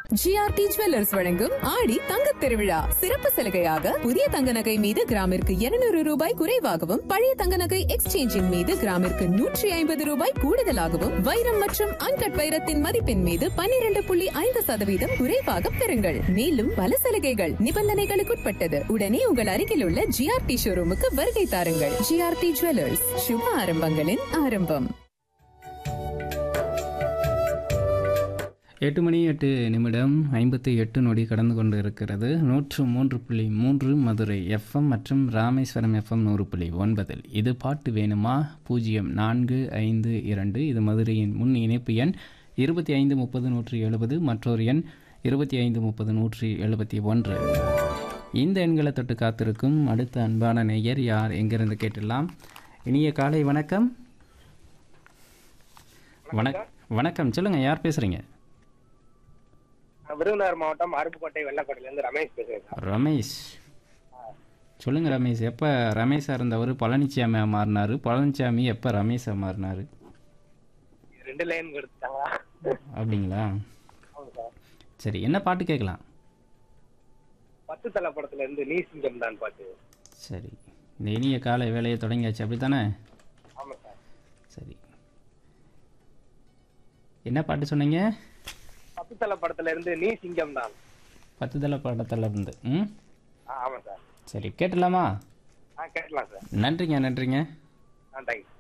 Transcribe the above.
GRT jewellers வழங்கும் ஆடி தங்கத் திருவிழா சிறப்பு சலுகையாக புதிய தங்க நகை மீது கிராமிற்கு 200 ரூபாய் குறைவாகவும் பழைய தங்க நகை எக்ஸ்சேஞ்சின் மீது கிராமிற்கு நூற்றி ஐம்பது ரூபாய் கூடுதலாகவும் வைரம் மற்றும் அன்கட் வைரத்தின் மதிப்பின் மீது 12.5% புள்ளி ஐந்து சதவீதம் குறைவாக பெறுங்கள் மேலும் பல சலுகைகள் நிபந்தனைகளுக்குட்பட்டது உடனே உங்கள் அருகில் உள்ள ஜிஆர்டி ஷோரூமுக்கு வருகை தாருங்கள் ஜிஆர்டி ஜுவல்லர்ஸ் சுப ஆரம்பங்களின் ஆரம்பம் எட்டு மணி எட்டு நிமிடம் ஐம்பத்தி எட்டு நொடி கடந்து கொண்டு இருக்கிறது நூற்று மூன்று புள்ளி மூன்று மதுரை எஃப்எம் மற்றும் ராமேஸ்வரம் எஃப்எம் நூறு புள்ளி ஒன்பதில் இது பாட்டு வேணுமா பூஜ்ஜியம் நான்கு ஐந்து இரண்டு இது மதுரையின் முன் இணைப்பு எண் இருபத்தி ஐந்து முப்பது நூற்றி எழுபது மற்றொரு எண் இருபத்தி ஐந்து முப்பது நூற்றி எழுபத்தி ஒன்று இந்த எண்களை தொட்டு காத்திருக்கும் அடுத்த அன்பான நேயர் யார் எங்கிருந்து கேட்டுடலாம் இனிய காலை வணக்கம் வணக் வணக்கம் சொல்லுங்கள் யார் பேசுகிறீங்க விருதுநகர் மாவட்டம் அருப்புக்கோட்டை வெள்ளக்கோட்டையில இருந்து ரமேஷ் பேசுறேன் சார் ரமேஷ் சொல்லுங்கள் ரமேஷ் எப்போ ரமேஷாக இருந்தவர் பழனிசாமியாக மாறினார் பழனிசாமி எப்போ ரமேஷாக மாறினார் ரெண்டு லைன் கொடுத்துட்டாங்க அப்படிங்களா ஆமாம் சார் சரி என்ன பாட்டு கேட்கலாம் பத்து தலை படத்துல இருந்து நீ சிங்கம் தான் பாட்டு சரி இந்த இனிய காலை வேலையை தொடங்கியாச்சு அப்படி தானே ஆமா சார் சரி என்ன பாட்டு சொன்னீங்க பத்து தலை படத்துல இருந்து நீ சிங்கம் தான் பத்து தலை படத்தில் இருந்து ம் ஆ, ஆமா சார் சரி கேட்டலாமா ஆ கேட்கலாம் சார் நன்றிங்க நன்றிங்க ஆ தேங்க்யூ